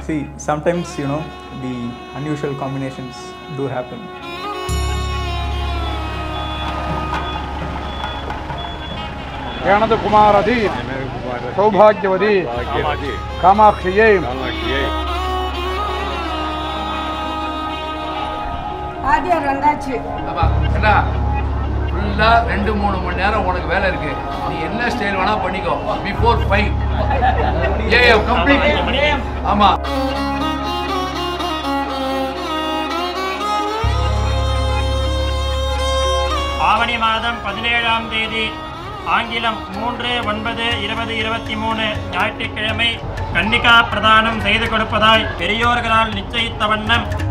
see, sometimes, you know, the unusual combinations do happen. ஞானதகுமாரதி சௌபாகியவதி காமாட்சியை ஆதியார் வந்தாச்சு அப்பா, ஏண்டா ஃபுல்லா ரெண்டு மூணு மணி நேரம் உனக்கு வேலை இருக்கு நீ என்ன ஸ்டைல் வேணா பண்ணிக்கோ பிஃபோர் ஃபைவ் ஏ கம்ப்ளீட் ஆமா ஆவணி மாதம் பதினேழாம் தேதி ஆங்கிலம் மூன்று ஒன்பது இருபது இருபத்தி மூணு ஞாயிற்றுக்கிழமை கன்னிகா பிரதானம் செய்து கொடுப்பதாய் பெரியோர்களால் நிச்சயித்த வண்ணம்